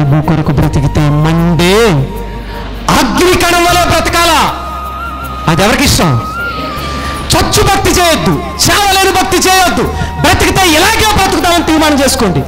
ప్రభు కొరకు బ్రతికితే మండే అగ్ని కణంలో బ్రతకాలా అది ఎవరికి ఇష్టం చచ్చు భక్తి చేయొద్దు చావలేని భక్తి చేయొద్దు బ్రతికితే ఇలాగే బ్రతుకుతామని తీర్మానం చేసుకోండి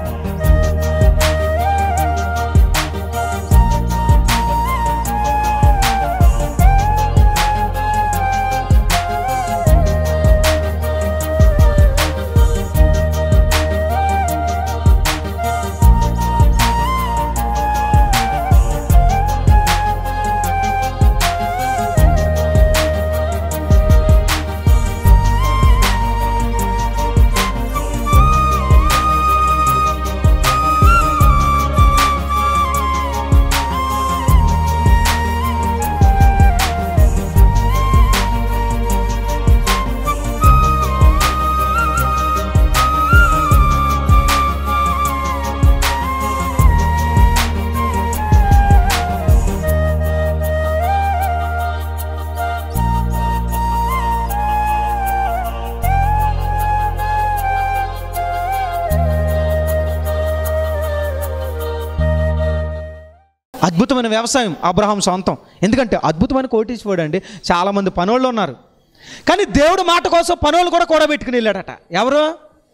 అద్భుతమైన వ్యవసాయం అబ్రహాం సొంతం ఎందుకంటే అద్భుతమైన కోటీశ్వరుడు అండి చాలామంది పనోళ్ళు ఉన్నారు కానీ దేవుడు మాట కోసం పనోళ్ళు కూడా కూడబెట్టుకుని వెళ్ళాడట ఎవరు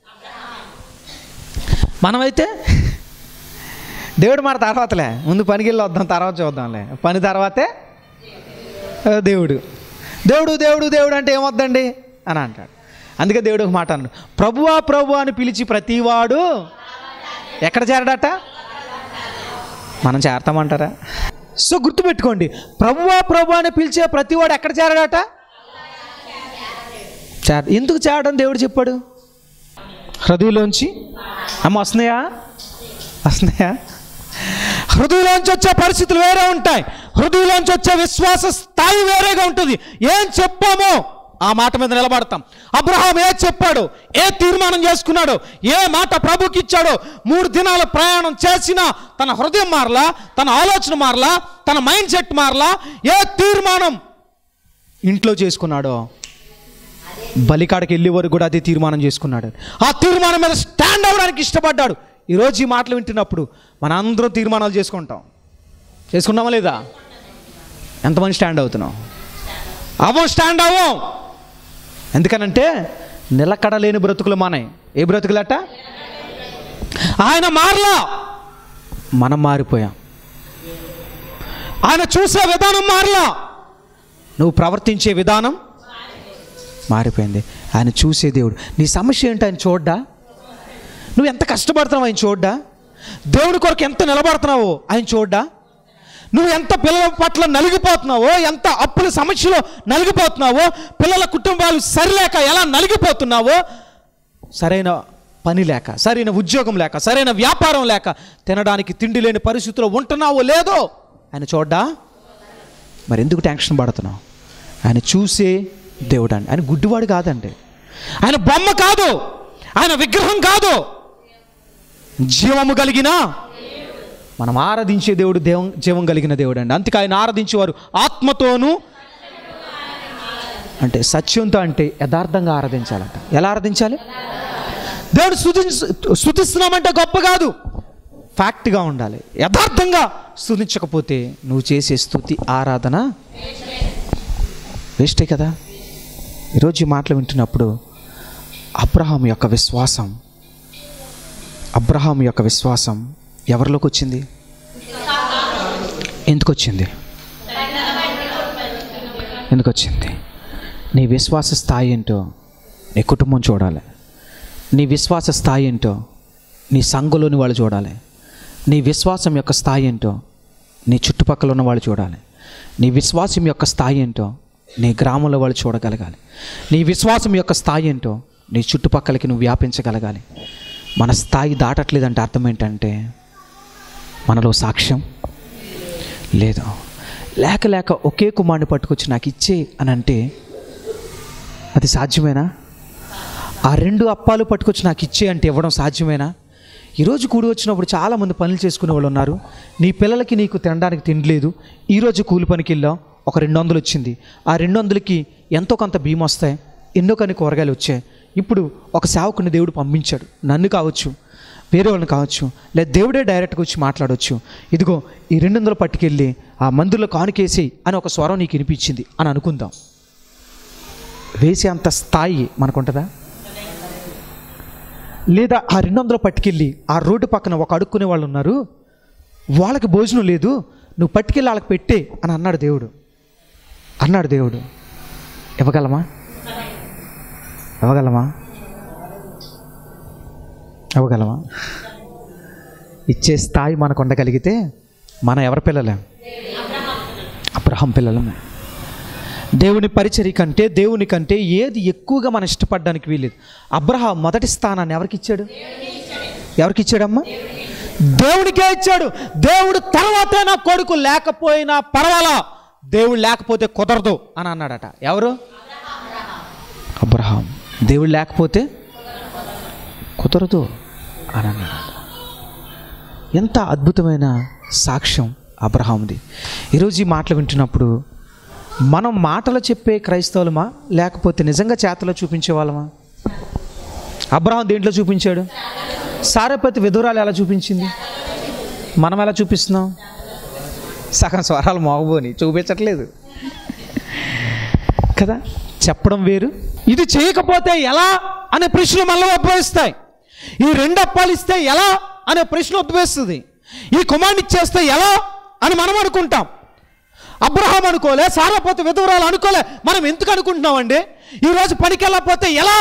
మనమైతే దేవుడు మాట తర్వాతలే ముందు పనికి వెళ్ళి వద్దాం తర్వాత చూద్దాంలే పని తర్వాతే ఆ, దేవుడు దేవుడు దేవుడు దేవుడు అంటే ఏమొద్దండి అని అంటాడు అందుకే దేవుడు ఒక మాట అన్నాడు ప్రభువా ప్రభు అని పిలిచి ప్రతివాడు ఎక్కడ చేరడట మనం చేరతామంటారా సో గుర్తుపెట్టుకోండి ప్రభువా ప్రభు అని పిలిచే ప్రతివాడు ఎక్కడ చేరాడట చేర ఎందుకు చేరడం దేవుడు చెప్పాడు హృదయంలోంచి అమ్మ వస్తున్నాయా వస్తున్నాయా హృదయంలోంచి వచ్చే పరిస్థితులు వేరే ఉంటాయి హృదయంలోంచి వచ్చే విశ్వాస స్థాయి వేరేగా ఉంటుంది ఏం చెప్పామో ఆ మాట మీద నిలబడతాం అబ్రహాం ఏ చెప్పాడు ఏ తీర్మానం చేసుకున్నాడో ఏ మాట ప్రభుకి ఇచ్చాడో మూడు దినాల ప్రయాణం చేసినా తన హృదయం మారలా తన ఆలోచన మారలా తన మైండ్ సెట్ మారలా ఏ తీర్మానం ఇంట్లో చేసుకున్నాడో బలికాడికి వెళ్ళే వరకు కూడా అదే తీర్మానం చేసుకున్నాడు ఆ తీర్మానం మీద స్టాండ్ అవ్వడానికి ఇష్టపడ్డాడు ఈరోజు ఈ మాటలు వింటున్నప్పుడు మన అందరం తీర్మానాలు చేసుకుంటాం చేసుకున్నామా లేదా ఎంతమంది స్టాండ్ అవుతున్నాం అవ్వం స్టాండ్ అవ్వం ఎందుకనంటే నిలకడలేని బ్రతుకులు మానాయి ఏ బ్రతుకులట ఆయన మారలా మనం మారిపోయాం ఆయన చూసే విధానం మారలా నువ్వు ప్రవర్తించే విధానం మారిపోయింది ఆయన చూసే దేవుడు నీ సమస్య ఏంటి ఆయన చూడ్డా నువ్వు ఎంత కష్టపడుతున్నావు ఆయన చూడ్డా దేవుడి కొరకు ఎంత నిలబడుతున్నావో ఆయన చూడ్డా నువ్వు ఎంత పిల్లల పట్ల నలిగిపోతున్నావో ఎంత అప్పుల సమస్యలో నలిగిపోతున్నావో పిల్లల కుటుంబాలు సరిలేక ఎలా నలిగిపోతున్నావో సరైన పని లేక సరైన ఉద్యోగం లేక సరైన వ్యాపారం లేక తినడానికి తిండి లేని పరిస్థితిలో ఉంటున్నావో లేదో ఆయన చూడ్డా మరి ఎందుకు టెన్షన్ పడుతున్నావు ఆయన చూసే దేవుడు అండి ఆయన గుడ్డివాడు కాదండి ఆయన బొమ్మ కాదు ఆయన విగ్రహం కాదు జీవము కలిగిన మనం ఆరాధించే దేవుడు దేవం జీవం కలిగిన దేవుడు అండి అందుకే ఆయన ఆరాధించేవారు ఆత్మతోనూ అంటే సత్యంతో అంటే యథార్థంగా ఆరాధించాలంట ఎలా ఆరాధించాలి దేవుడు స్థుతి స్థుతిస్తున్నామంటే గొప్ప కాదు ఫ్యాక్ట్గా ఉండాలి యథార్థంగా స్థుతించకపోతే నువ్వు చేసే స్థుతి ఆరాధన వేస్టే కదా ఈరోజు ఈ మాటలు వింటున్నప్పుడు అబ్రహాం యొక్క విశ్వాసం అబ్రహాం యొక్క విశ్వాసం ఎవరిలోకి వచ్చింది ఎందుకు వచ్చింది ఎందుకు వచ్చింది నీ విశ్వాస స్థాయి ఏంటో నీ కుటుంబం చూడాలి నీ విశ్వాస స్థాయి ఏంటో నీ సంఘలోని వాళ్ళు చూడాలి నీ విశ్వాసం యొక్క స్థాయి ఏంటో నీ చుట్టుపక్కల ఉన్న వాళ్ళు చూడాలి నీ విశ్వాసం యొక్క స్థాయి ఏంటో నీ గ్రామంలో వాళ్ళు చూడగలగాలి నీ విశ్వాసం యొక్క స్థాయి ఏంటో నీ చుట్టుపక్కలకి నువ్వు వ్యాపించగలగాలి మన స్థాయి దాటట్లేదంటే అర్థం ఏంటంటే మనలో సాక్ష్యం లేదు లేక లేక ఒకే కుమారుని పట్టుకొచ్చి నాకు ఇచ్చే అని అంటే అది సాధ్యమేనా ఆ రెండు అప్పాలు పట్టుకొచ్చి నాకు ఇచ్చే అంటే ఇవ్వడం సాధ్యమేనా ఈరోజు కూడి వచ్చినప్పుడు చాలామంది పనులు చేసుకునే వాళ్ళు ఉన్నారు నీ పిల్లలకి నీకు తినడానికి తినలేదు ఈరోజు కూలి పనికి వెళ్ళాం ఒక రెండు వందలు వచ్చింది ఆ రెండు వందలకి ఎంతో కొంత బియ్యం వస్తాయి ఎన్నో కొన్ని కూరగాయలు వచ్చాయి ఇప్పుడు ఒక సేవకుని దేవుడు పంపించాడు నన్ను కావచ్చు వేరే వాళ్ళని కావచ్చు లేదా దేవుడే డైరెక్ట్గా వచ్చి మాట్లాడవచ్చు ఇదిగో ఈ రెండు వందలు పట్టుకెళ్ళి ఆ మందులో కానుకేసి అని ఒక స్వరం నీకు వినిపించింది అని అనుకుందాం వేసే అంత స్థాయి మనకుంటుందా లేదా ఆ రెండు వందలు పట్టుకెళ్ళి ఆ రోడ్డు పక్కన ఒక అడుక్కునే వాళ్ళు ఉన్నారు వాళ్ళకి భోజనం లేదు నువ్వు పట్టుకెళ్ళి వాళ్ళకి పెట్టే అని అన్నాడు దేవుడు అన్నాడు దేవుడు ఇవ్వగలమా ఇవ్వగలమా ఇవ్వగలమా ఇచ్చే స్థాయి మనకు ఉండగలిగితే మనం ఎవరి పిల్లలేం అబ్రహం పిల్లలమే దేవుని పరిచర్య కంటే దేవుని కంటే ఏది ఎక్కువగా మనం ఇష్టపడడానికి వీలేదు అబ్రహాం మొదటి స్థానాన్ని ఎవరికి ఇచ్చాడు ఎవరికి ఇచ్చాడమ్మా దేవునికే ఇచ్చాడు దేవుడు తర్వాతే నా కొడుకు లేకపోయినా పర్వాలా దేవుడు లేకపోతే కుదరదు అని అన్నాడట ఎవరు అబ్రహాం దేవుడు లేకపోతే కుదరదు అని అన్నాడట ఎంత అద్భుతమైన సాక్ష్యం అబ్రహాంది ఈరోజు ఈ మాటలు వింటున్నప్పుడు మనం మాటలు చెప్పే క్రైస్తవులమా లేకపోతే నిజంగా చేతలో చూపించే వాళ్ళమా అబ్రహాం దేంట్లో చూపించాడు సారపతి విధురాలు ఎలా చూపించింది మనం ఎలా చూపిస్తున్నాం సగం స్వరాలు మోగబోని చూపించట్లేదు కదా చెప్పడం వేరు ఇది చేయకపోతే ఎలా అనే ప్రశ్నలు మళ్ళీ ఉద్భవిస్తాయి ఈ రెండు అప్పాలు ఇస్తే ఎలా అనే ప్రశ్న ఉద్భవిస్తుంది ఈ కుమార్ని ఇచ్చేస్తే ఎలా అని మనం అనుకుంటాం అబ్రహాం అనుకోలే సారపోతే విధవరాలు అనుకోలే మనం ఎందుకు అనుకుంటున్నామండి ఈరోజు పనికి వెళ్ళకపోతే ఎలా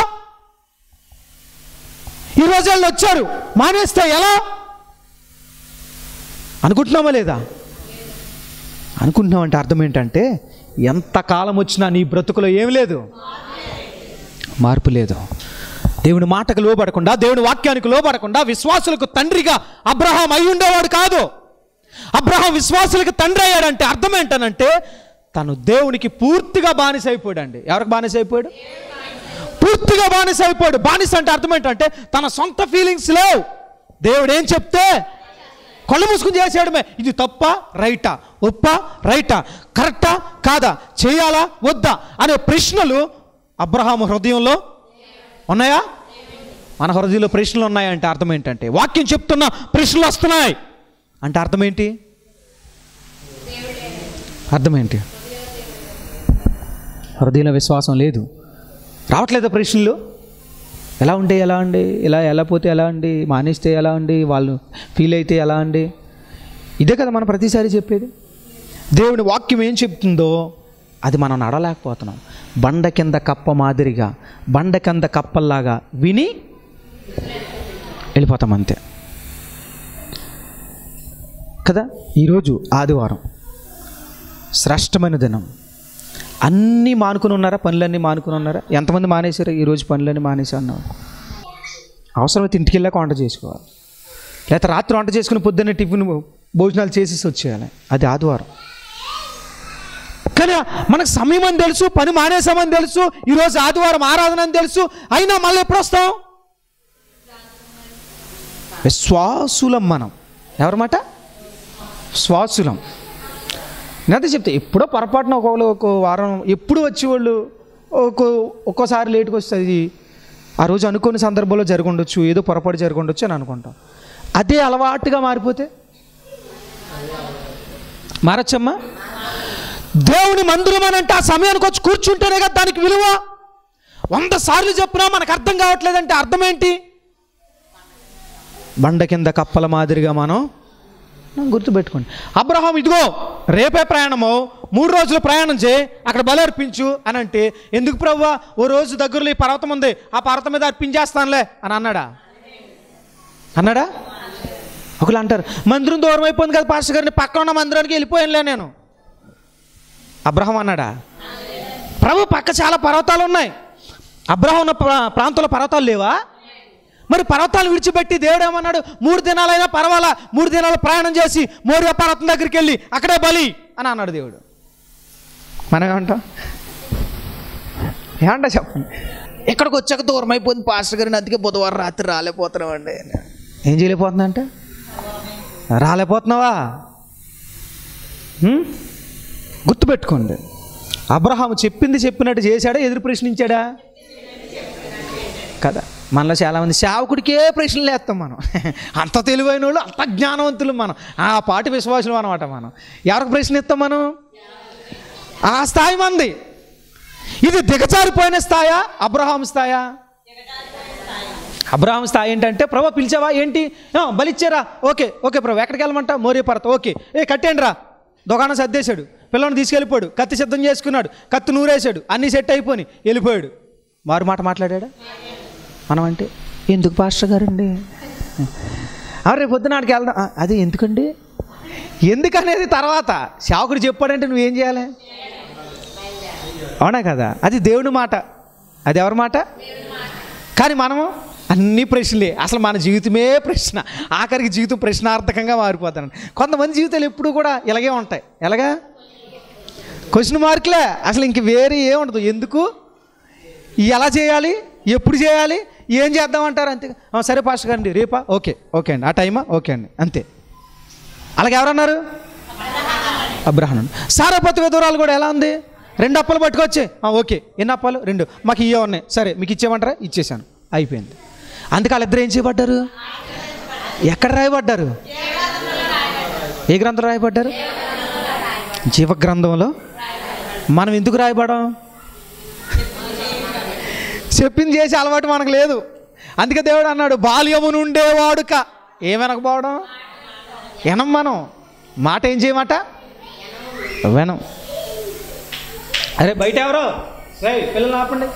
ఈరోజు వాళ్ళు వచ్చారు మానేస్తే ఎలా అనుకుంటున్నామా లేదా అనుకుంటున్నామంటే అర్థం ఏంటంటే ఎంతకాలం వచ్చినా నీ బ్రతుకులో ఏం లేదు మార్పు లేదు దేవుని మాటకు లోబడకుండా దేవుని వాక్యానికి లోబడకుండా విశ్వాసులకు తండ్రిగా అబ్రహాం అయి ఉండేవాడు కాదు అబ్రహాం విశ్వాసులకు తండ్రి అయ్యాడంటే అర్థం ఏంటనంటే తను దేవునికి పూర్తిగా బానిస అయిపోయాడండి ఎవరికి బానిస అయిపోయాడు పూర్తిగా బానిస అయిపోయాడు బానిస అంటే అర్థం ఏంటంటే తన సొంత ఫీలింగ్స్ లేవు దేవుడు ఏం చెప్తే కళ్ళు మూసుకుని చేసేయడమే ఇది తప్ప రైటా ఒప్ప రైటా కరెక్టా కాదా చేయాలా వద్దా అనే ప్రశ్నలు అబ్రహాము హృదయంలో ఉన్నాయా మన హృదయంలో ప్రశ్నలు ఉన్నాయంటే అర్థం ఏంటంటే వాక్యం చెప్తున్న ప్రశ్నలు వస్తున్నాయి అంటే అర్థం ఏంటి అర్థం ఏంటి హృదయంలో విశ్వాసం లేదు రావట్లేదా ప్రశ్నలు ఎలా ఉంటే ఎలా అండి ఇలా ఎలా పోతే ఎలా అండి మానేస్తే ఎలా అండి వాళ్ళు ఫీల్ అయితే ఎలా అండి ఇదే కదా మనం ప్రతిసారి చెప్పేది దేవుని వాక్యం ఏం చెప్తుందో అది మనం నడలేకపోతున్నాం బండ కింద కప్ప మాదిరిగా బండ కింద కప్పల్లాగా విని వెళ్ళిపోతాం అంతే కదా ఈరోజు ఆదివారం శ్రేష్టమైన దినం అన్నీ మానుకుని ఉన్నారా పనులన్నీ మానుకుని ఉన్నారా ఎంతమంది మానేశారు ఈరోజు పనులన్నీ మానేసా అన్నారు అవసరమైతే ఇంటికి వెళ్ళాక వంట చేసుకోవాలి లేకపోతే రాత్రి వంట చేసుకుని పొద్దున్నే టిఫిన్ భోజనాలు చేసేసి వచ్చేయాలి అది ఆదివారం కానీ మనకు సమయం అని తెలుసు పని మానేసామని తెలుసు ఈరోజు ఆదివారం ఆరాధన అని తెలుసు అయినా మళ్ళీ ఎప్పుడు వస్తాం విశ్వాసులం మనం ఎవరమాట శ్వాసులం నేనైతే చెప్తే ఎప్పుడో పొరపాటున ఒకవేళ ఒక వారం ఎప్పుడు వచ్చేవాళ్ళు ఒక్కో ఒక్కోసారి లేట్గా వస్తుంది ఆ రోజు అనుకోని సందర్భంలో జరగండొచ్చు ఏదో పొరపాటు జరగండొచ్చు అని అనుకుంటాం అదే అలవాటుగా మారిపోతే మారచ్చమ్మా దేవుని మందిరం అని అంటే ఆ సమయానికి వచ్చి కూర్చుంటేనే కదా దానికి విలువ వంద సార్లు చెప్పినా మనకు అర్థం కావట్లేదంటే అర్థం ఏంటి బండ కింద కప్పల మాదిరిగా మనం మనం గుర్తుపెట్టుకోండి అబ్రహాం ఇదిగో రేపే ప్రయాణము మూడు రోజులు ప్రయాణం చేయి అక్కడ బలి అర్పించు అని అంటే ఎందుకు ప్రవ్వా ఓ రోజు దగ్గరలో ఈ పర్వతం ఉంది ఆ పర్వతం మీద అర్పించేస్తానులే అని అన్నాడా అన్నాడా ఒకళ్ళు అంటారు మందిరం దూరం అయిపోయింది కదా పాస్టర్ గారిని పక్కన ఉన్న మందిరానికి వెళ్ళిపోయానులే నేను అబ్రహం అన్నాడా ప్రభు పక్క చాలా పర్వతాలు ఉన్నాయి అబ్రహం ఉన్న ప్రా- ప్రాంతంలో పర్వతాలు లేవా మరి పర్వతాలు విడిచిపెట్టి దేవుడు ఏమన్నాడు మూడు దినాలైనా పర్వాలా మూడు దినాలు ప్రయాణం చేసి మోరియా పర్వతం దగ్గరికి వెళ్ళి అక్కడే బలి అని అన్నాడు దేవుడు మనం ఏమంటాం ఏమంటా చెప్పండి ఇక్కడికి వచ్చాక దూరం అయిపోయింది పాస్టర్ గారిని అందుకే బుధవారం రాత్రి రాలేకపోతున్నామండి ఏం చేయలేకపోతున్నా అంటే రాలేకపోతున్నావా హ్మ్? గుర్తుపెట్టుకోండి అబ్రహాము చెప్పింది చెప్పినట్టు చేశాడా ఎదురు ప్రశ్నించాడా కదా మనలో చాలామంది సేవకుడికే ప్రశ్నలు వేస్తాం మనం అంత తెలివైన వాళ్ళు అంత జ్ఞానవంతులు మనం ఆ పాటి విశ్వాసులు అనమాట మనం ఎవరికి ప్రశ్న ఇస్తాం మనం ఆ స్థాయి మంది ఇది దిగజారిపోయిన స్థాయా అబ్రహాం స్థాయా అబ్రహాం స్థాయి ఏంటంటే ప్రభా పిలిచావా ఏంటి ఆ, బలిచ్చారా ఓకే ఓకే ప్రభు ఎక్కడికి వెళ్ళమంటా మోరే పరత ఓకే ఏ కట్టేయండి రా దుకాణం సర్దేశాడు పిల్లని తీసుకెళ్ళిపోయాడు కత్తి సిద్ధం చేసుకున్నాడు కత్తి నూరేశాడు అన్నీ సెట్ అయిపోయి వెళ్ళిపోయాడు మారు మాట మాట్లాడాడా మనం అంటే ఎందుకు పాస్టర్ గారండి ఆ, రేపు పొద్దున ఆడికి వెళ్దాం ఆ, అది ఎందుకండి ఎందుకనేది తర్వాత శావకుడు చెప్పాడంటే నువ్వేం చేయాలి అవునా కదా అది దేవుని మాట అది ఎవరి మాట కానీ మనము అన్ని ప్రశ్నలే అసలు మన జీవితమే ప్రశ్న ఆఖరికి జీవితం ప్రశ్నార్థకంగా మారిపోతాను కొంతమంది జీవితాలు ఎప్పుడు కూడా ఇలాగే ఉంటాయి ఎలాగా క్వశ్చన్ మార్కులే అసలు ఇంక వేరే ఏముండదు ఎందుకు ఎలా చేయాలి ఎప్పుడు చేయాలి ఏం చేద్దామంటారు అంతే "ఆ, సరే పాస్టర్ గారండి రేపా ఓకే ఓకే అండి ఆ టైమా ఓకే అండి అంతే అలాగే ఎవరన్నారు అబ్రహం సారపతి విధురాలు కూడా ఎలా ఉంది రెండు అప్పలు పట్టుకొచ్చి "ఆ, ఓకే ఎన్ని అప్పాలు రెండు మాకు ఇవే ఉన్నాయి సరే మీకు ఇచ్చేయమంటారా ఇచ్చేసాను అయిపోయింది అందుకే వాళ్ళిద్దరు ఏం చేయబడ్డారు ఎక్కడ రాయబడ్డారు ఏ గ్రంథం రాయబడ్డారు జీవ గ్రంథంలో మనం ఎందుకు రాయబడం చెప్పింది చేసే అలవాటు మనకు లేదు అందుకే దేవుడు అన్నాడు బాల్యము నుండే వాడుక ఏమనకపోవడం వినం మనం మాట ఏం చేయమాట వినం అరే బయట ఎవరో రేయ్, పిల్లలు ఆపండి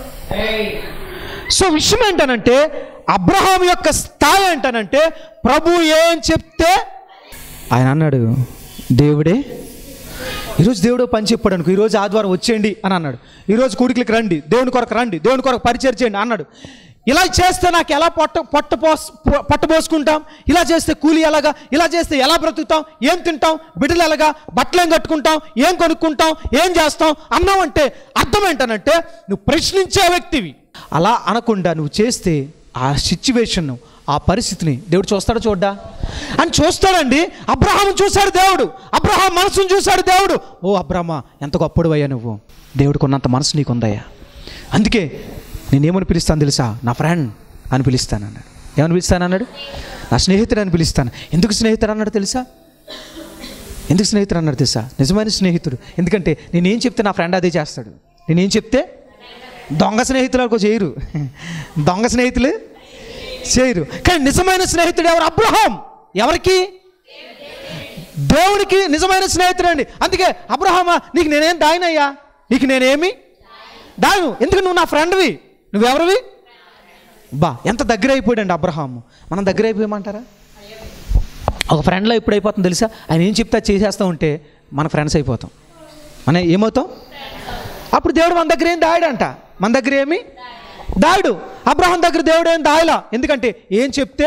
సో విషయం ఏంటనంటే అబ్రహాం యొక్క స్థాయి ఏంటనంటే ప్రభు ఏం చెప్తే ఆయన అన్నాడు దేవుడే ఈరోజు దేవుడు పని చెప్పాడు అనుకో ఈరోజు ఆదివారం వచ్చేయండి అని అన్నాడు ఈరోజు కూడికలకి రండి దేవుని కొరకు రండి దేవుని కొరకు పరిచయం చేయండి అన్నాడు ఇలా చేస్తే నాకు ఎలా పొట్ట పొట్ట పోస్ పొ- పొట్ట పోసుకుంటాం ఇలా చేస్తే కూలి ఎలాగా ఇలా చేస్తే ఎలా బ్రతుకుతాం ఏం తింటాం బిడ్డలు ఎలాగా బట్టలు ఏం కట్టుకుంటాం ఏం కొనుక్కుంటాం ఏం చేస్తాం అన్నావంటే అర్థం ఏంటనంటే నువ్వు ప్రశ్నించే వ్యక్తివి అలా అనకుండా నువ్వు చేస్తే ఆ సిచ్యువేషన్ ఆ పరిస్థితిని దేవుడు చూస్తాడు చూడ్డా అని చూస్తాడండి అబ్రహాం చూశాడు దేవుడు అబ్రహాం మనసును చూశాడు దేవుడు ఓ అబ్రహ్మ ఎంత గొప్పడు అయ్యా నువ్వు దేవుడికి ఉన్నంత మనసు నీకు ఉందయ్యా అందుకే నేనేమని పిలుస్తాను తెలుసా నా ఫ్రెండ్ అని పిలుస్తాను అన్నాడు ఏమని పిలుస్తాను అన్నాడు నా స్నేహితుడు అని పిలుస్తాను ఎందుకు స్నేహితుడు అన్నాడు తెలుసా ఎందుకు స్నేహితుడు అన్నాడు తెలుసా నిజమైన స్నేహితుడు ఎందుకంటే నేనేం చెప్తే నా ఫ్రెండ్ అదే చేస్తాడు నేనేం చెప్తే దొంగ స్నేహితులు అనుకో చేయరు దొంగ స్నేహితులు చేయరు కానీ నిజమైన స్నేహితుడు ఎవరు అబ్రహాం ఎవరికి దేవునికి నిజమైన స్నేహితుడు అండి అందుకే అబ్రహామా నీకు నేనేం దాయినయ్యా నీకు నేనేమి దాను ఎందుకు నువ్వు నా ఫ్రెండ్వి నువ్వెవరివి బా ఎంత దగ్గర అయిపోయాడండి అబ్రహాము మనం దగ్గర అయిపోయామంటారా ఒక ఫ్రెండ్లో ఎప్పుడు అయిపోతుంది తెలుసా ఆయన ఏం చెప్తే అది చేసేస్తూ ఉంటే మన ఫ్రెండ్స్ అయిపోతాం మన ఏమవుతాం అప్పుడు దేవుడు మన దగ్గర ఏం దాయడంట మన దగ్గర ఏమి దాయుడు అబ్రహం దగ్గర దేవుడు ఏం దాయలా ఎందుకంటే ఏం చెప్తే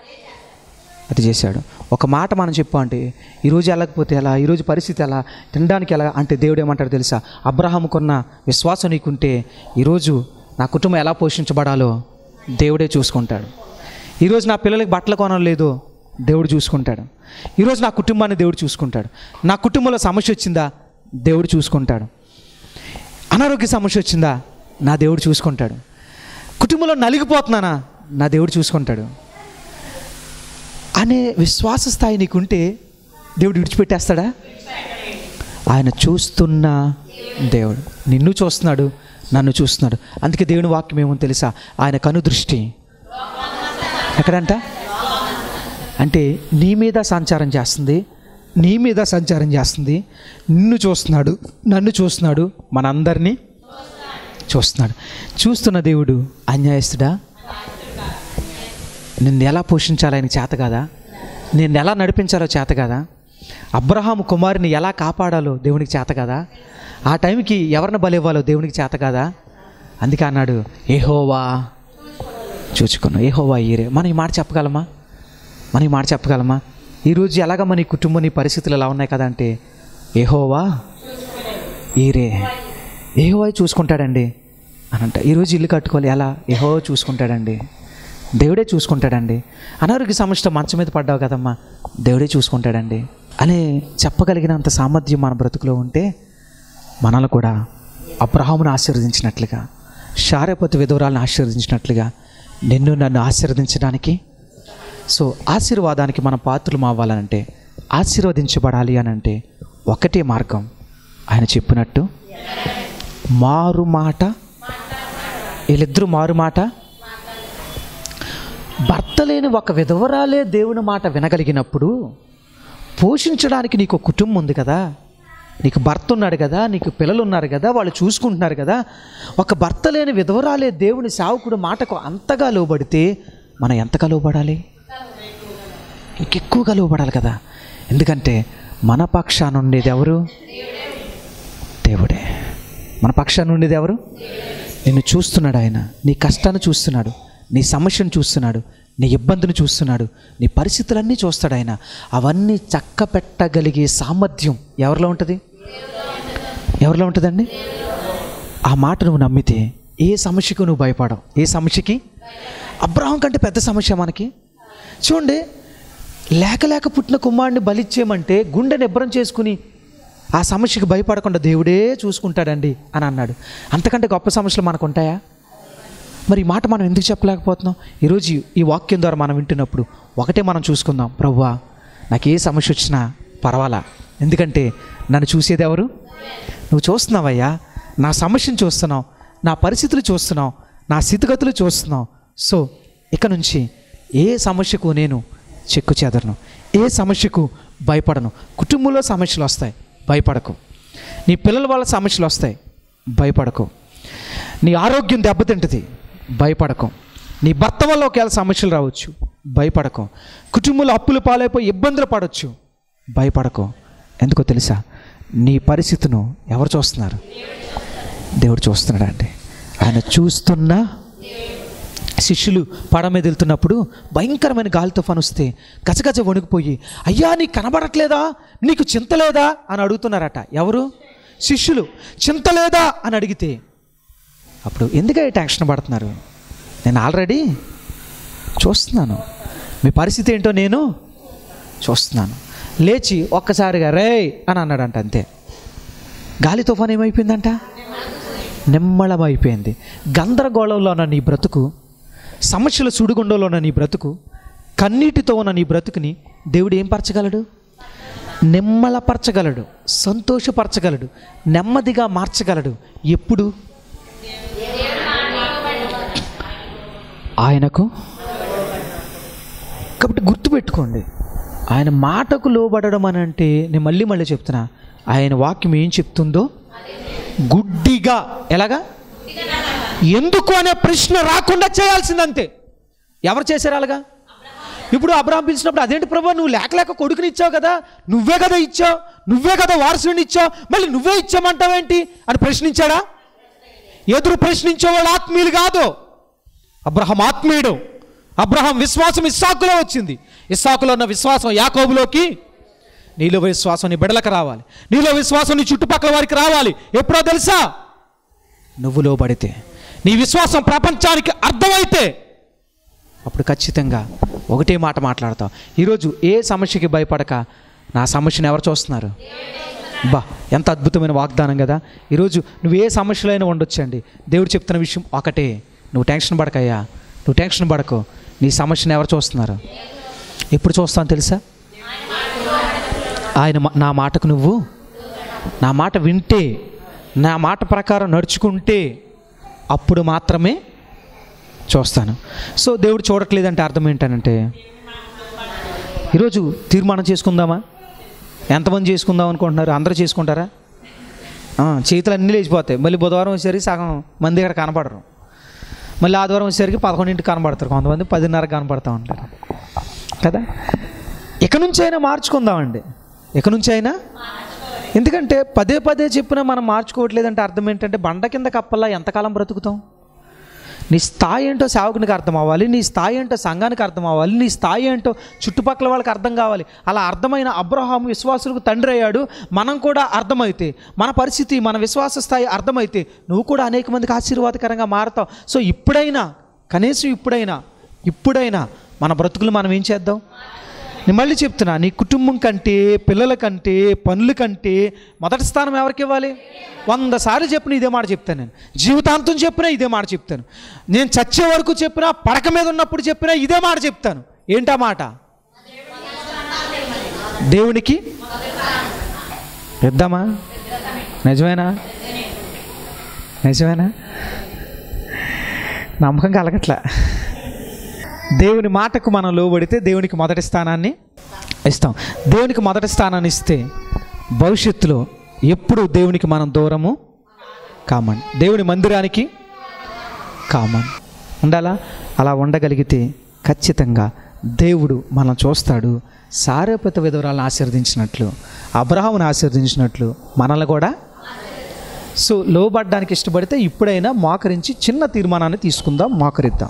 అది చేశాడు ఒక మాట మనం చెప్పామంటే ఈరోజు వెళ్ళకపోతే ఎలా ఈరోజు పరిస్థితి ఎలా తినడానికి ఎలా అంటే దేవుడు ఏమంటాడు తెలుసా అబ్రహాముకున్న విశ్వాసం నీకుంటే ఈరోజు నా కుటుంబం ఎలా పోషించబడాలో దేవుడే చూసుకుంటాడు ఈరోజు నా పిల్లలకి బట్టలు కొనం లేదు దేవుడు చూసుకుంటాడు ఈరోజు నా కుటుంబాన్ని దేవుడు చూసుకుంటాడు నా కుటుంబంలో సమస్య వచ్చిందా దేవుడు చూసుకుంటాడు అనారోగ్య సమస్య వచ్చిందా నా దేవుడు చూసుకుంటాడు కుటుంబంలో నలిగిపోతున్నానా నా దేవుడు చూసుకుంటాడు అనే విశ్వాస స్థాయి నీకుంటే దేవుడు విడిచిపెట్టేస్తాడా ఆయన చూస్తున్న దేవుడు నిన్ను చూస్తున్నాడు నన్ను చూస్తున్నాడు అందుకే దేవుని వాక్యం ఏమో తెలుసా ఆయన కనుదృష్టి ఎక్కడంట అంటే నీ మీద సంచారం చేస్తుంది నీ మీద సంచారం చేస్తుంది నిన్ను చూస్తున్నాడు నన్ను చూస్తున్నాడు మనందరినీ చూస్తున్నాడు చూస్తున్న దేవుడు అన్యాయస్తుడా నిన్ను ఎలా పోషించాలో ఆయనకి చేత కాదా నిన్ను ఎలా నడిపించాలో చేత కాదా అబ్రహాము కుమారుని ఎలా కాపాడాలో దేవునికి చేత కదా ఆ టైంకి ఎవరిని బలివ్వాలో దేవునికి చేత కాదా అందుకే అన్నాడు ఏహోవా చూచుకున్నా ఏహోవా ఈరే మనం ఈ మాట చెప్పగలమా మనం ఈ మాట చెప్పగలమా ఈరోజు ఎలాగ మన ఈ కుటుంబం నీ పరిస్థితులు ఎలా ఉన్నాయి కదా అంటే ఏహోవా ఈరే ఏహోవా చూసుకుంటాడండి అని అంట ఈరోజు ఇల్లు కట్టుకోవాలి ఎలా ఏహో చూసుకుంటాడండి దేవుడే చూసుకుంటాడండి అనారోగ్య సమస్యతో మంచం మీద పడ్డావు కదమ్మా దేవుడే చూసుకుంటాడండి అనే చెప్పగలిగినంత సామర్థ్యం మన బ్రతుకులో ఉంటే మనల్ని కూడా అబ్రహామును ఆశీర్వదించినట్లుగా శారపతి విధవరాలను ఆశీర్వదించినట్లుగా నిన్ను నన్ను ఆశీర్వదించడానికి సో ఆశీర్వాదానికి మన పాత్రలు అవ్వాలనంటే ఆశీర్వదించబడాలి అని అంటే ఒకటే మార్గం ఆయన చెప్పినట్టు మారు మాట వీళ్ళిద్దరూ మారు మాట భర్త లేని ఒక విధవరాలే దేవుని మాట వినగలిగినప్పుడు పోషించడానికి నీకు ఒక కుటుంబం ఉంది కదా నీకు భర్త ఉన్నాడు కదా నీకు పిల్లలు ఉన్నారు కదా వాళ్ళు చూసుకుంటున్నారు కదా ఒక భర్త లేని విధవరాలే దేవుని సావుకుడు మాటకు అంతగా లోబడితే మనం ఎంతగా లోబడాలి ఇంకెక్కువగా లోబడాలి కదా ఎందుకంటే మన పక్షాన ఉండేది ఎవరు దేవుడే మన పక్షాన ఉండేది ఎవరు నిన్ను చూస్తున్నాడు ఆయన నీ కష్టాన్ని చూస్తున్నాడు నీ సమస్యను చూస్తున్నాడు నీ ఇబ్బందిని చూస్తున్నాడు నీ పరిస్థితులన్నీ చూస్తాడు ఆయన అవన్నీ చక్క పెట్టగలిగే సామర్థ్యం ఎవరిలో ఉంటుంది ఎవరిలో ఉంటుందండి ఆ మాట నువ్వు నమ్మితే ఏ సమస్యకు నువ్వు భయపడవు ఏ సమస్యకి అబ్రహం కంటే పెద్ద సమస్య మనకి చూడండి లేక లేక పుట్టిన కుమారుడిని బలిచ్చేయమంటే గుండె నిబ్బరం చేసుకుని ఆ సమస్యకు భయపడకుండా దేవుడే చూసుకుంటాడండి అని అన్నాడు అంతకంటే గొప్ప సమస్యలు మనకు ఉంటాయా మరి ఈ మాట మనం ఎందుకు చెప్పలేకపోతున్నాం ఈరోజు ఈ వాక్యం ద్వారా మనం వింటున్నప్పుడు ఒకటే మనం చూసుకుందాం ప్రవ్వా నాకు ఏ సమస్య వచ్చినా పర్వాలా ఎందుకంటే నన్ను చూసేది ఎవరు నువ్వు చూస్తున్నావయ్యా నా సమస్యను చూస్తున్నావు నా పరిస్థితులు చూస్తున్నావు నా స్థితిగతులు చూస్తున్నావు సో ఇక నుంచి ఏ సమస్యకు నేను చెక్కు చెదరను ఏ సమస్యకు భయపడను కుటుంబంలో సమస్యలు వస్తాయి భయపడకు నీ పిల్లల వాళ్ళ సమస్యలు వస్తాయి భయపడకు నీ ఆరోగ్యం దెబ్బతింటుంది భయపడకు నీ భర్త వల్ల ఒకవేళ సమస్యలు రావచ్చు భయపడకు కుటుంబంలో అప్పులు పాలైపోయి ఇబ్బందులు పడవచ్చు భయపడకు ఎందుకో తెలుసా నీ పరిస్థితిను ఎవరు చూస్తున్నారు దేవుడు చూస్తున్నాడు అండి ఆయన చూస్తున్నా శిష్యులు పడ మీద వెళ్తున్నప్పుడు భయంకరమైన గాలి తుఫాను వస్తే గజగజ వణికిపోయి అయ్యా నీకు కనబడట్లేదా నీకు చింత లేదా అని అడుగుతున్నారట ఎవరు శిష్యులు చింత లేదా అని అడిగితే అప్పుడు ఎందుకే టెన్షన్ పడుతున్నారు నేను ఆల్రెడీ చూస్తున్నాను మీ పరిస్థితి ఏంటో నేను చూస్తున్నాను లేచి ఒక్కసారిగా రే అని అన్నాడంట అంతే గాలి తుఫాన్ ఏమైపోయిందంట నిమ్మళమైపోయింది గందరగోళంలో ఉన్న నీ బ్రతుకు సమస్యల సుడిగుండంలో ఉన్న నీ బ్రతుకు కన్నీటితో ఉన్న నీ బ్రతుకుని దేవుడు ఏం పరచగలడు నిమ్మలపరచగలడు సంతోషపరచగలడు నెమ్మదిగా మార్చగలడు ఎప్పుడు ఆయనకు కాబట్టి గుర్తుపెట్టుకోండి ఆయన మాటకు లోబడడం అని అంటే నేను మళ్ళీ మళ్ళీ చెప్తున్నా ఆయన వాక్యం ఏం చెప్తుందో గుడ్డిగా ఎలాగా ఎందుకు అనే ప్రశ్న రాకుండా చేయాల్సిందంతే ఎవరు చేశారు అలాగా ఇప్పుడు అబ్రాహం పిలిచినప్పుడు అదేంటి ప్రభా నువ్వు లేక లేక కొడుకుని ఇచ్చావు కదా నువ్వే కదా ఇచ్చావు నువ్వే కదా వారసుని ఇచ్చావు మళ్ళీ నువ్వే ఇచ్చామంటావేంటి అని ప్రశ్నించాడా ఎదురు ప్రశ్నించేవాడు ఆత్మీయులు కాదు అబ్రహం ఆత్మీయుడు అబ్రహం విశ్వాసం ఇస్సాకులో వచ్చింది ఇస్సాకులో ఉన్న విశ్వాసం యాకోబులోకి నీలో విశ్వాసం నీ బిడలకు రావాలి నీలో విశ్వాసం నీ చుట్టుపక్కల వారికి రావాలి ఎప్పుడో తెలుసా నువ్వు లోబడితే నీ విశ్వాసం ప్రపంచానికి అర్థమైతే అప్పుడు ఖచ్చితంగా ఒకటే మాట మాట్లాడతావు ఈరోజు ఏ సమస్యకి భయపడక నా సమస్యను ఎవరు చూస్తున్నారు బా ఎంత అద్భుతమైన వాగ్దానం కదా ఈరోజు నువ్వు ఏ సమస్యలైనా ఉండొచ్చండి దేవుడు చెప్తున్న విషయం ఒకటే నువ్వు టెన్షన్ పడకయ్యా నువ్వు టెన్షన్ పడకు నీ సమస్యను ఎవరు చూస్తున్నారు ఎప్పుడు చూస్తాను తెలుసా ఆయన మా- నా మాటకు నువ్వు నా మాట వింటే నా మాట ప్రకారం నడుచుకుంటే అప్పుడు మాత్రమే చూస్తాను సో దేవుడు చూడట్లేదంటే అర్థం ఏంటనంటే ఈరోజు తీర్మానం చేసుకుందామా ఎంతమంది చేసుకుందాం అనుకుంటున్నారు అందరూ చేసుకుంటారా ఆ, చేతులు అన్నీ లేచిపోతాయి మళ్ళీ బుధవారం వచ్చేసరికి సగం మంది ఇక్కడ కనపడరు మళ్ళీ ఆదివారం వచ్చేసరికి పదకొండింటికి కనబడతారు కొంతమంది పదిన్నర కనపడతా ఉంటారు కదా ఇక నుంచి అయినా మార్చుకుందామండి ఇక నుంచి అయినా ఎందుకంటే పదే పదే చెప్పినా మనం మార్చుకోవట్లేదంటే అర్థం ఏంటంటే బండ కింద కప్పల్లా ఎంతకాలం బ్రతుకుతాం నీ స్థాయి ఏంటో సేవకునికి అర్థం అవ్వాలి నీ స్థాయి ఏంటో సంఘానికి అర్థం అవ్వాలి నీ స్థాయి ఏంటో చుట్టుపక్కల వాళ్ళకి అర్థం కావాలి అలా అర్థమైన అబ్రహాము విశ్వాసులకు తండ్రి అయ్యాడు మనం కూడా అర్థమైతే మన పరిస్థితి మన విశ్వాస స్థాయి అర్థమైతే నువ్వు కూడా అనేక మందికి ఆశీర్వాదకరంగా మారుతావు సో ఇప్పుడైనా కనీసం ఇప్పుడైనా ఇప్పుడైనా మన బ్రతుకులు మనం ఏం చేద్దాం నేను మళ్ళీ చెప్తున్నా నీ కుటుంబం కంటే పిల్లల కంటే పనుల కంటే మొదటి స్థానం ఎవరికి ఇవ్వాలి వంద సార్లు చెప్పిన ఇదే మాట చెప్తాను నేను జీవితాంతం చెప్పినా ఇదే మాట చెప్తాను నేను చచ్చే వరకు చెప్పినా పడక మీద ఉన్నప్పుడు చెప్పినా ఇదే మాట చెప్తాను ఏంటా మాట దేవునికి ఇద్దామా నిజమేనా నిజమేనా నమ్మకం కలగట్లా దేవుని మాటకు మనం లోబడితే దేవునికి మొదటి స్థానాన్ని ఇస్తాం దేవునికి మొదటి స్థానాన్ని ఇస్తే భవిష్యత్తులో ఎప్పుడు దేవునికి మనం దూరము కామన్ దేవుని మందిరానికి కామన్ ఉండాలా అలా ఉండగలిగితే ఖచ్చితంగా దేవుడు మనం చూస్తాడు సారేపత విధవరాలను ఆశీర్వదించినట్లు అబ్రహామును ఆశీర్వదించినట్లు మనల్ని కూడా సో లోబడ్డానికి ఇష్టపడితే ఇప్పుడైనా మోకరించి చిన్న తీర్మానాన్ని తీసుకుందాం మోకరిద్దాం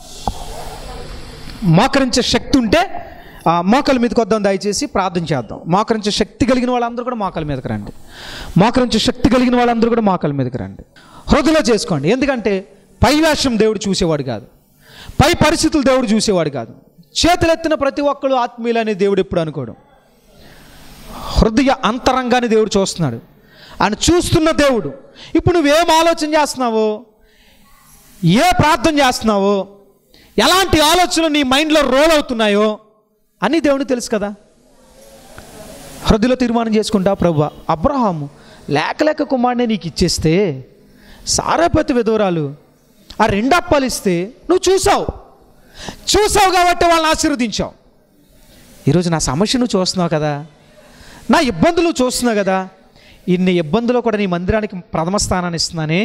మోకరించే శక్తి ఉంటే ఆ మోకల మీదకి వద్దాం దయచేసి ప్రార్థన చేద్దాం మోకరించే శక్తి కలిగిన వాళ్ళందరూ కూడా మోకల మీదకి రండి మోకరించే శక్తి కలిగిన వాళ్ళందరూ కూడా మోకల మీదకి రండి హృదయలో చేసుకోండి ఎందుకంటే పై వేషం దేవుడు చూసేవాడు కాదు పై పరిస్థితులు దేవుడు చూసేవాడు కాదు చేతులెత్తిన ప్రతి ఒక్కరు ఆత్మీయులని దేవుడు ఎప్పుడు అనుకోడు హృదయ అంతరంగాన్ని దేవుడు చూస్తున్నాడు ఆయన చూస్తున్న దేవుడు ఇప్పుడు నువ్వేం ఆలోచన చేస్తున్నావో ఏ ప్రార్థన చేస్తున్నావో ఎలాంటి ఆలోచనలు నీ మైండ్లో రోల్ అవుతున్నాయో అని దేవునికి తెలుసు కదా హృదయలో తీర్మానం చేసుకుంటా ప్రభు అబ్రహాము లేక లేక కుమారుడే నీకు ఇచ్చేస్తే సారాపతి విధవరాలు ఆ రెండు అప్పాలు ఇస్తే నువ్వు చూసావు చూసావు కాబట్టి వాళ్ళని ఆశీర్వదించావు ఈరోజు నా సమస్య నువ్వు చూస్తున్నావు కదా నా ఇబ్బందులు చూస్తున్నావు కదా ఇన్ని ఇబ్బందులు కూడా నీ మందిరానికి ప్రథమ స్థానాన్ని ఇస్తున్నానే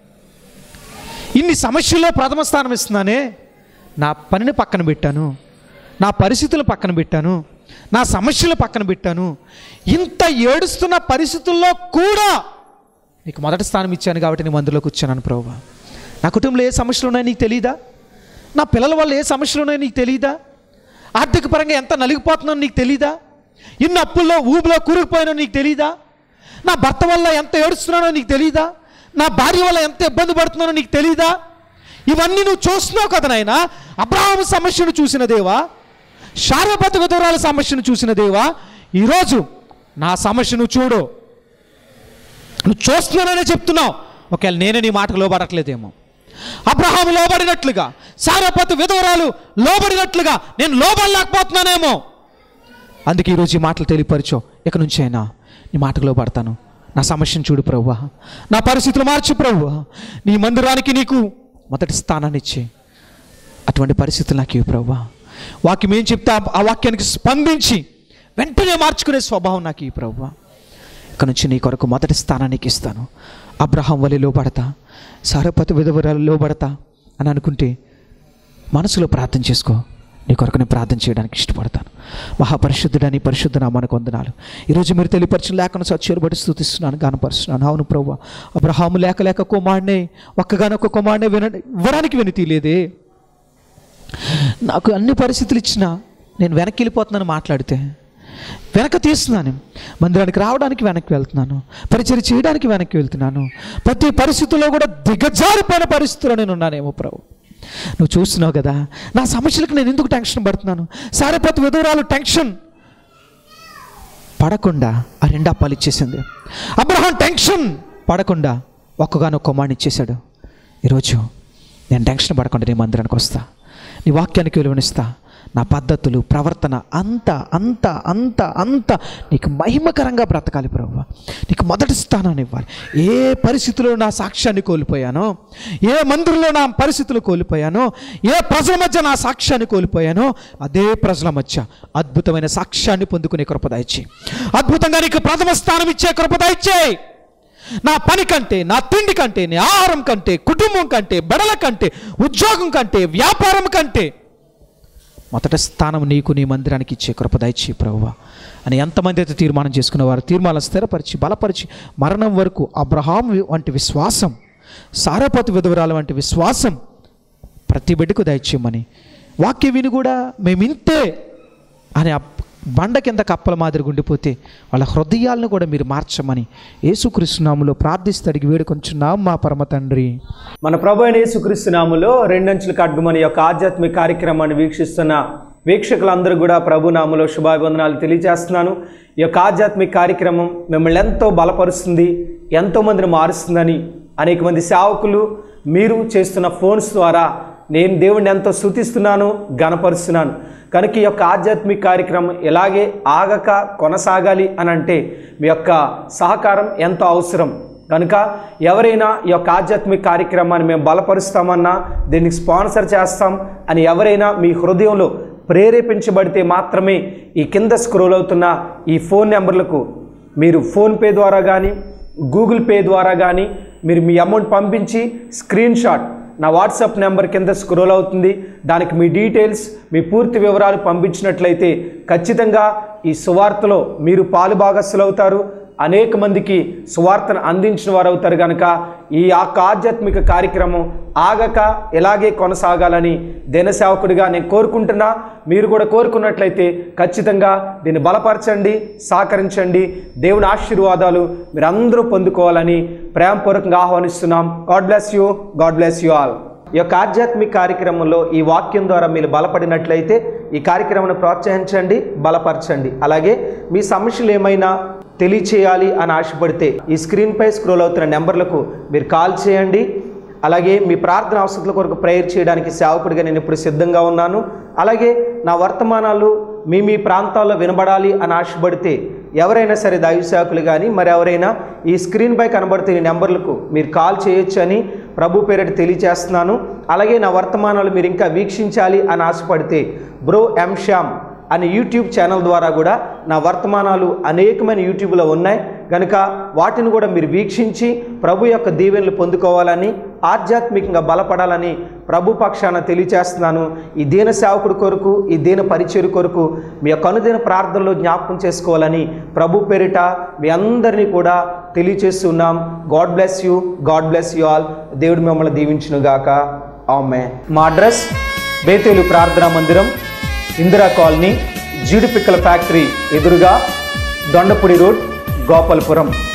ఇన్ని సమస్యల్లో ప్రథమ స్థానం ఇస్తున్నానే నా పనిని పక్కన పెట్టాను నా పరిస్థితులు పక్కన పెట్టాను నా సమస్యలు పక్కన పెట్టాను ఇంత ఏడుస్తున్న పరిస్థితుల్లో కూడా నీకు మొదటి స్థానం ఇచ్చాను కాబట్టి నేను మందులోకి వచ్చాను ప్రభు నా కుటుంబంలో ఏ సమస్యలు ఉన్నాయో నీకు తెలియదా నా పిల్లల వల్ల ఏ సమస్యలు ఉన్నాయో నీకు తెలియదా ఆర్థిక పరంగా ఎంత నలిగిపోతున్నానో నీకు తెలీదా ఇన్ని అప్పుల్లో ఊబిలో కూరుకుపోయానో నీకు తెలీదా నా భర్త వల్ల ఎంత ఏడుస్తున్నానో నీకు తెలీదా నా భార్య వల్ల ఎంత ఇబ్బంది పడుతున్నానో నీకు తెలీదా ఇవన్నీ నువ్వు చూస్తున్నావు కదా నాయన అబ్రహాం సమస్యను చూసిన దేవా శారబతుక దూరాల సమస్యను చూసిన దేవా ఈరోజు నా సమస్యను చూడు నువ్వు చూస్తున్నాననే చెప్తున్నావు ఒకవేళ నేనే నీ మాటకు లోబడట్లేదేమో అబ్రహాము లోబడినట్లుగా సారపతి విధవరాలు లోబడినట్లుగా నేను లోబడలేకపోతున్నానేమో అందుకే ఈరోజు ఈ మాటలు తెలియపరచో ఇక నుంచి అయినా నీ మాటకు లోబడతాను నా సమస్యను చూడు ప్రభువా నా పరిస్థితులు మార్చు ప్రభువా నీ మందిరానికి నీకు మొదటి స్థానాన్ని ఇచ్చి అటువంటి పరిస్థితులు నాకు ఇవి ప్రభువా వాక్యం ఏం చెప్తే ఆ- ఆ వాక్యానికి స్పందించి వెంటనే మార్చుకునే స్వభావం నాకు ఈ ప్రభువా ఇక నుంచి నీ కొరకు మొదటి స్థానానికి ఇస్తాను అబ్రహాం వలె లోబడతా సారపతి విధవరాలు లోబడతా అని అనుకుంటే మనసులో ప్రార్థన చేసుకో నీ కొరకు నేను ప్రార్థన చేయడానికి ఇష్టపడతాను మహాపరిశుద్ధుడని పరిశుద్ధ నామానికి వందనాలు ఈరోజు మీరు తెలియపరిచిన లేఖను సత్యాలు బట్టి స్థుతిస్తున్నాను గానపరుస్తున్నాను అవును ప్రభు అబ్రహాము లేక లేక కుమారుడే ఒక్కగానొక్క కుమారుడే విన ఇవ్వడానికి వినతి లేదే నాకు అన్ని పరిస్థితులు ఇచ్చినా నేను వెనక్కి వెళ్ళిపోతున్నాను మాట్లాడితే వెనక తీస్తున్నాను మందిరానికి రావడానికి వెనక్కి వెళ్తున్నాను పరిచయం చేయడానికి వెనక్కి వెళ్తున్నాను ప్రతి పరిస్థితుల్లో కూడా దిగజారిపోయిన పరిస్థితుల్లో నేను ఉన్నానేమో ప్రభు నువ్వు చూస్తున్నావు కదా నా సమస్యలకు నేను ఎందుకు టెన్షన్ పడుతున్నాను సరే ప్రతి విధురాలు టెన్షన్ పడకుండా ఆ రెండు అప్పాలు ఇచ్చేసింది అబ్రహాం టెన్షన్ పడకుండా ఒక్కగానొక్క కుమారుని ఇచ్చేశాడు ఈరోజు నేను టెన్షన్ పడకుండా నీ మందిరానికి వస్తా నీ వాక్యానికి విలువనిస్తా నా పద్ధతులు ప్రవర్తన అంత అంత అంత అంత నీకు మహిమకరంగా బ్రతకాలి ప్రభు నీకు మొదటి స్థానాన్ని ఇవ్వాలి ఏ పరిస్థితిలో నా సాక్ష్యాన్ని కోల్పోయానో ఏ మందిరంలో నా పరిస్థితులు కోల్పోయానో ఏ ప్రజల మధ్య నా సాక్ష్యాన్ని కోల్పోయానో అదే ప్రజల మధ్య అద్భుతమైన సాక్ష్యాన్ని పొందుకునే కృప దయచి అద్భుతంగా నీకు ప్రథమ స్థానం ఇచ్చే కృప దయచేయి నా పని కంటే నా తిండి కంటే నీ ఆహారం కంటే కుటుంబం కంటే బెడల కంటే ఉద్యోగం కంటే వ్యాపారం కంటే మొదట స్థానం నీకు నీ మందిరానికి ఇచ్చే కృప దయచి ప్రభువా అని ఎంతమంది అయితే తీర్మానం చేసుకున్న వారు తీర్మానం స్థిరపరిచి బలపరిచి మరణం వరకు అబ్రహాం వంటి విశ్వాసం సారపతి విధవరాల వంటి విశ్వాసం ప్రతి బిడ్డకు దయచేయమని వాక్య విని కూడా మేము ఇంతే అని ఆ బండ కింద కప్పల మాదిరి ఉండిపోతే వాళ్ళ హృదయాలను కూడా మీరు మార్చమని యేసుకృష్ణనాములో ప్రార్థిస్తే అడిగి వేడుకొంచున్నాం మా పరమ తండ్రి మన ప్రభు అయిన యేసుక్రీస్తు నామములో రెండంచుల ఖడ్గమని యొక్క ఆధ్యాత్మిక కార్యక్రమాన్ని వీక్షిస్తున్న వీక్షకులందరూ కూడా ప్రభు నామలో శుభాభివందనాలు తెలియజేస్తున్నాను ఈ యొక్క ఆధ్యాత్మిక కార్యక్రమం మిమ్మల్ని ఎంతో బలపరుస్తుంది ఎంతోమందిని మారుస్తుందని అనేక మంది సేవకులు మీరు చేస్తున్న ఫోన్స్ ద్వారా నేను దేవుణ్ణి ఎంతో స్థుతిస్తున్నాను గణపరుస్తున్నాను కనుక ఈ యొక్క ఆధ్యాత్మిక కార్యక్రమం ఇలాగే ఆగక కొనసాగాలి అని అంటే మీ యొక్క సహకారం ఎంతో అవసరం కనుక ఎవరైనా ఈ యొక్క ఆధ్యాత్మిక కార్యక్రమాన్ని మేము బలపరుస్తామన్నా దీనికి స్పాన్సర్ చేస్తాం అని ఎవరైనా మీ హృదయంలో ప్రేరేపించబడితే మాత్రమే ఈ కింద స్క్రోల్ అవుతున్న ఈ ఫోన్ నెంబర్లకు మీరు ఫోన్పే ద్వారా కానీ గూగుల్ పే ద్వారా కానీ మీరు మీ అమౌంట్ పంపించి స్క్రీన్ షాట్ నా వాట్సాప్ నెంబర్ కింద స్క్రోల్ అవుతుంది దానికి మీ డీటెయిల్స్ మీ పూర్తి వివరాలు పంపించినట్లయితే ఖచ్చితంగా ఈ సువార్తలో మీరు పాలు భాగస్సులు అవుతారు అనేక మందికి సువార్తను అందించిన వారు అవుతారు కనుక ఈ యొక్క ఆధ్యాత్మిక కార్యక్రమం ఆగక ఇలాగే కొనసాగాలని సేవకుడిగా నేను కోరుకుంటున్నా మీరు కూడా కోరుకున్నట్లయితే ఖచ్చితంగా దీన్ని బలపరచండి సహకరించండి దేవుని ఆశీర్వాదాలు మీరు అందరూ పొందుకోవాలని ప్రేమపూర్వకంగా ఆహ్వానిస్తున్నాం God bless you God bless you all ఈ యొక్క ఆధ్యాత్మిక కార్యక్రమంలో ఈ వాక్యం ద్వారా మీరు బలపడినట్లయితే ఈ కార్యక్రమాన్ని ప్రోత్సహించండి బలపరచండి అలాగే మీ సమస్యలు ఏమైనా తెలియచేయాలి అని ఆశపడితే ఈ స్క్రీన్పై స్క్రోల్ అవుతున్న నెంబర్లకు మీరు కాల్ చేయండి అలాగే మీ ప్రార్థన అవసరాల కొరకు ప్రేయర్ చేయడానికి సేవకుడిగా నేను ఇప్పుడు సిద్ధంగా ఉన్నాను అలాగే నా వర్తమానాలు మీ మీ ప్రాంతాల్లో వినబడాలి అని ఆశపడితే ఎవరైనా సరే దైవ సేవకులు కానీ మరి ఎవరైనా ఈ స్క్రీన్పై కనబడుతున్న ఈ నెంబర్లకు మీరు కాల్ చేయొచ్చు అని ప్రభు పేరిట తెలియచేస్తున్నాను అలాగే నా వర్తమానాలు మీరు ఇంకా వీక్షించాలి అని ఆశపడితే బ్రో ఎం శ్యామ్ అనే యూట్యూబ్ ఛానల్ ద్వారా కూడా నా వర్తమానాలు అనేకమైన యూట్యూబ్లో ఉన్నాయి కనుక వాటిని కూడా మీరు వీక్షించి ప్రభు యొక్క దీవెనలు పొందుకోవాలని ఆధ్యాత్మికంగా బలపడాలని ప్రభు పక్షాన తెలియచేస్తున్నాను ఈ దీన సేవకుడి కొరకు ఈ దీన పరిచయం కొరకు మీ యొక్క అనుదిన ప్రార్థనలో జ్ఞాపకం చేసుకోవాలని ప్రభు పేరిట మీ అందరినీ కూడా తెలియచేస్తున్నాం God bless you God bless you all దేవుడు మిమ్మల్ని దీవించునుగాక ఆమె మా అడ్రస్ బేతేలు ప్రార్థనా మందిరం ఇందిరా కాలనీ జీడిపిక్కల ఫ్యాక్టరీ ఎదురుగా దొండపుడి రోడ్ గోపాలపురం